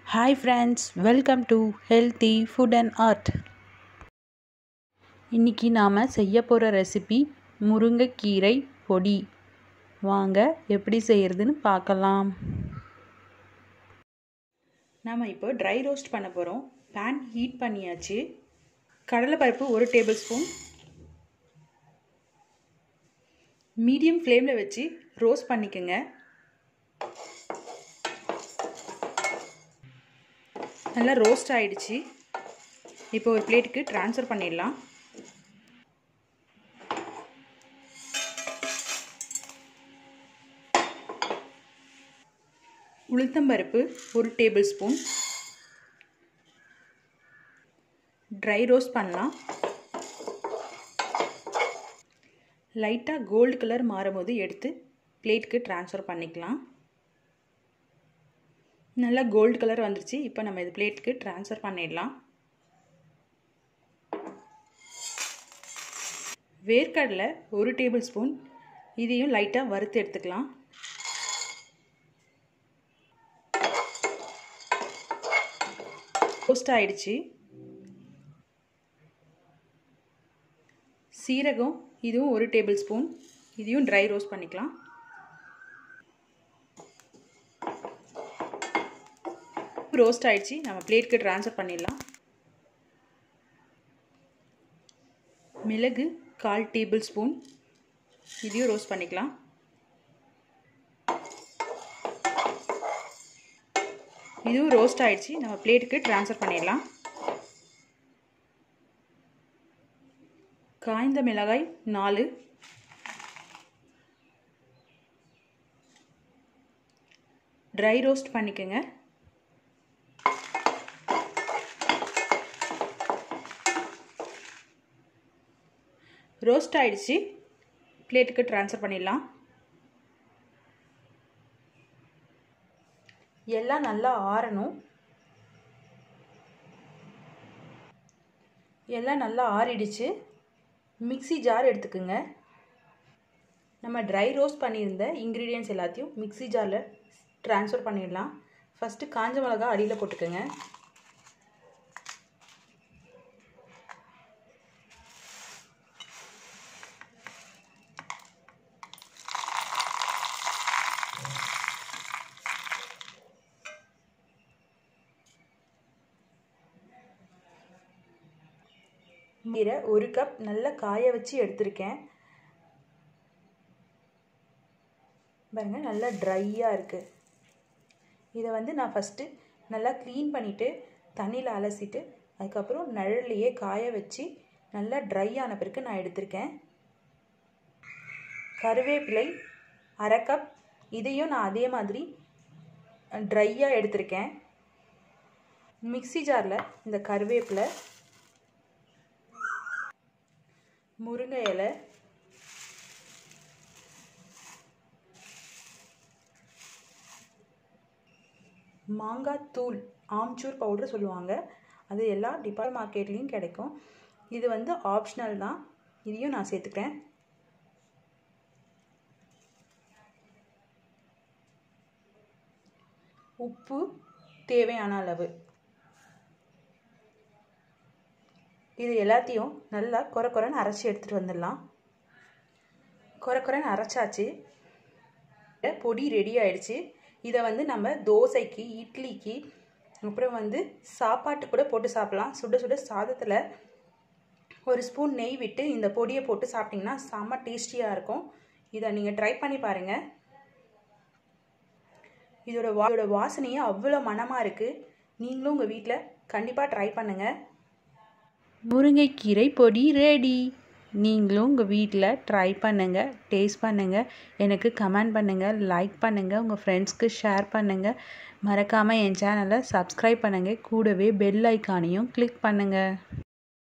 hi friends welcome to healthy food and art இன்றைக்கி நாம் செய்ய போகிற ரெசிபி முருங்கைக்கீரை பொடி வாங்க எப்படி செய்கிறதுன்னு பார்க்கலாம் நாம் இப்போ ட்ரை ரோஸ்ட் பண்ண போகிறோம் பேன் ஹீட் பண்ணியாச்சு கடலைப்பருப்பு ஒரு டேபிள் ஸ்பூன் மீடியம் ஃப்ளேமில் வச்சு ரோஸ்ட் பண்ணிக்கோங்க நல்லா ரோஸ்ட் ஆகிடுச்சு இப்போ ஒரு பிளேட்டுக்கு ட்ரான்ஸ்ஃபர் பண்ணிடலாம் உளுத்தம்பருப்பு ஒரு டேபிள் ஸ்பூன் ட்ரை ரோஸ்ட் பண்ணலாம் லைட்டாக கோல்டு கலர் மாறும்போது எடுத்து பிளேட்டுக்கு ட்ரான்ஸ்ஃபர் பண்ணிக்கலாம் நல்லா கோல்டு கலர் வந்துருச்சு இப்போ நம்ம இது பிளேட்டுக்கு ட்ரான்ஸ்ஃபர் பண்ணிடலாம் வேர்க்கடலை ஒரு டேபிள் ஸ்பூன் இதையும் லைட்டாக வறுத்து எடுத்துக்கலாம் ரோஸ்ட் ஆயிடுச்சு சீரகம் இதுவும் ஒரு டேபிள் ஸ்பூன் இதையும் ட்ரை ரோஸ்ட் பண்ணிக்கலாம் ரோஸ்ட் ஆயிடுச்சு நம்ம பிளேட்க்கு ட்ரான்ஸ்ஃபர் பண்ணிடலாம் மிளகு கால் டேபிள் ஸ்பூன் இதையும் ரோஸ்ட் பண்ணிக்கலாம் இதுவும் ரோஸ்ட் ஆயிடுச்சு நம்ம பிளேட்டுக்கு ட்ரான்ஸ்ஃபர் பண்ணிடலாம் காய்ந்த மிளகாய் நாலு ட்ரை ரோஸ்ட் பண்ணிக்கோங்க ரோஸ்ட் ஆயிடுச்சு பிளேட்டுக்கு ட்ரான்ஸ்ஃபர் பண்ணிடலாம் எல்லாம் நல்லா ஆறணும் எல்லாம் நல்லா ஆறிடுச்சு மிக்சி ஜார் எடுத்துக்கோங்க நம்ம ட்ரை ரோஸ்ட் பண்ணியிருந்த இன்க்ரீடியன்ஸ் எல்லாத்தையும் மிக்சி ஜாரில் ட்ரான்ஸ்ஃபர் பண்ணிடலாம் ஃபஸ்ட்டு காஞ்ச மிளகா அடியில் போட்டுக்கோங்க கீரை ஒரு கப் நல்லா காய வச்சு எடுத்திருக்கேன் பாருங்கள் நல்லா ட்ரையாக இருக்குது இதை வந்து நான் ஃபஸ்ட்டு நல்லா க்ளீன் பண்ணிவிட்டு தண்ணியில் அலசிட்டு அதுக்கப்புறம் நிழல்லையே காய வச்சு நல்லா ட்ரை ஆன பிறகு நான் எடுத்திருக்கேன் கருவேப்பிலை அரை கப் இதையும் நான் அதே மாதிரி ட்ரையாக எடுத்திருக்கேன் மிக்சி ஜாரில் இந்த கருவேப்பிலை முருங்கை இலை மாங்காய் தூள் ஆம்ச்சூர் பவுடர் சொல்லுவாங்க அது எல்லா டிபார்ட் மார்க்கெட்லேயும் கிடைக்கும் இது வந்து ஆப்ஷனல் தான் இதையும் நான் சேர்த்துக்கிறேன் உப்பு தேவையான அளவு இது எல்லாத்தையும் நல்லா குறை குறைன்னு அரைச்சி எடுத்துகிட்டு வந்துடலாம் குறை குறைன்னு அரைச்சாச்சு பொடி ரெடி ஆயிடுச்சு இதை வந்து நம்ம தோசைக்கு இட்லிக்கு அப்புறம் வந்து சாப்பாட்டு கூட போட்டு சாப்பிட்லாம் சுட சுட சாதத்தில் ஒரு ஸ்பூன் நெய் விட்டு இந்த பொடியை போட்டு சாப்பிட்டிங்கன்னா செம்ம டேஸ்டியாக இருக்கும் இதை நீங்கள் ட்ரை பண்ணி பாருங்கள் இதோட வா இதோட வாசனையே அவ்வளோ மனமாக இருக்குது நீங்களும் உங்கள் வீட்டில் கண்டிப்பாக ட்ரை பண்ணுங்கள் முருங்கைக்கீரை பொடி ரெடி நீங்களும் உங்கள் வீட்டில் ட்ரை பண்ணுங்கள் டேஸ்ட் பண்ணுங்கள் எனக்கு கமெண்ட் பண்ணுங்கள் லைக் பண்ணுங்கள் உங்கள் ஃப்ரெண்ட்ஸ்க்கு ஷேர் பண்ணுங்கள் மறக்காமல் என் சேனலை சப்ஸ்கிரைப் பண்ணுங்கள் கூடவே பெல் ஐக்கானையும் கிளிக் பண்ணுங்கள்